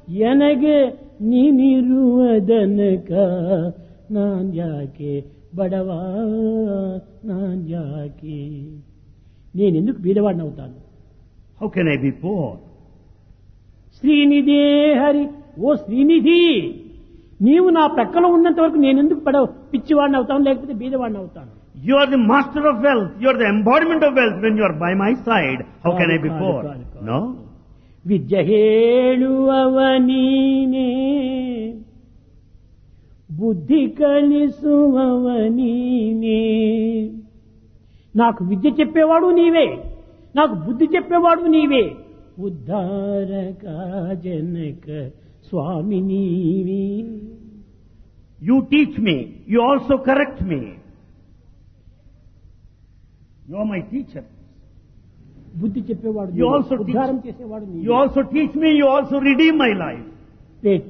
ಎನಗೆ ನೀನಿರುವುದನಕ ನಾನ್ ಯಾಕೆ బడవా నాన్ యాకే నేనెందుకు బీదవాడిని అవుతాను How can I be poor? శ్రీనిధే Hari ఓ శ్రీనిధి నీవు నా ప్రక్కలో ఉన్నంత వరకు నేనెందుకు పడవ పిచ్చివాడిని అవుతాను లేకపోతే బీదవాడిని అవుతాను You are the master of wealth. You are the embodiment of wealth. When you are by my side, how can I be కాదు, poor? కాదు, కాదు. No? విద్య ಹೇಳುವವನೀನೇ బుద్ధి కలిసువనీనే నాకు విద్య చెప్పేవాడు నీవే నాకు బుద్ధి చెప్పేవాడు నీవే ఉద్ధారక జనక స్వామి నీవే You teach me. You also correct me. You are my teacher. బుద్ధి చెప్పేవాడు You నీవే. also teach- ఉద్ధారం చేసేవాడు You నీవే also teach me. You also redeem my life. పెట్టి